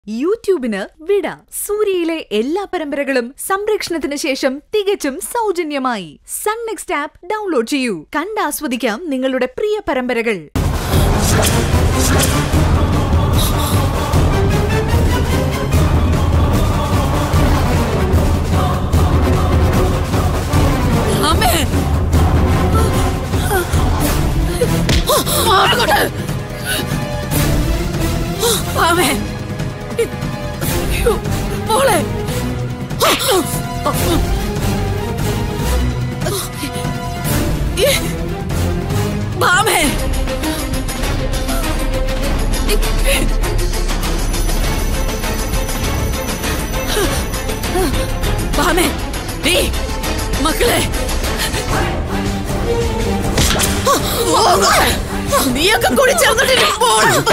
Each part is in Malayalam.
യൂട്യൂബിന് വിട സൂര്യയിലെ എല്ലാ പരമ്പരകളും സംരക്ഷണത്തിന് ശേഷം തികച്ചും സൗജന്യമായി സൺ നെക്സ്റ്റ് ആപ്പ് ഡൗൺലോഡ് ചെയ്യൂ കണ്ടാസ്വദിക്കാം നിങ്ങളുടെ പ്രിയ പരമ്പരകൾ അമ്മേ മാറങ്ങോട്ട് അമ്മേ അയ്യോ, മോളെ ബാമേ ബാമേ നീ മക്കളെ നീയൊക്കെ കൂടി ചേർന്നിട്ട് പോണം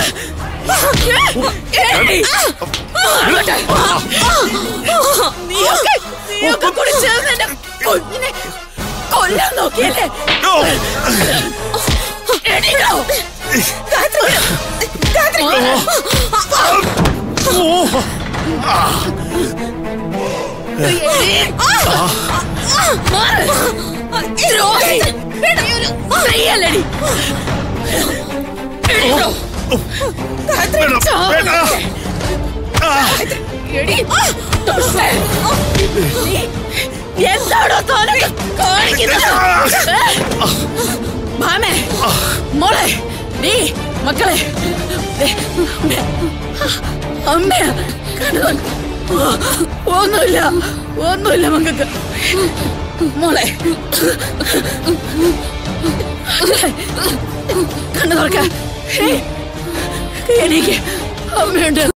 നീയൊക്കെ നീയൊക്കെ കൂടി ചേർന്ന് എന്റെ കുഞ്ഞിനെ കൊല്ലാൻ നോക്കിയല്ലേ എണീക്കോ ദ്രോഹി എണീക്കോ എടി ദുഷ്ടൻ. നീ എന്താണോ തോന്നൊക്കെ കാണിക്കുന്നത് മാമേ മോളെ നീ മക്കളെ ദേ, അമ്മ കണ്ടു ഒന്നുമില്ല ഒന്നുമില്ല മക്കൾക്ക് മോളെ കണ്ണു തുറക്ക എനിക്ക് അമ്മയുണ്ട്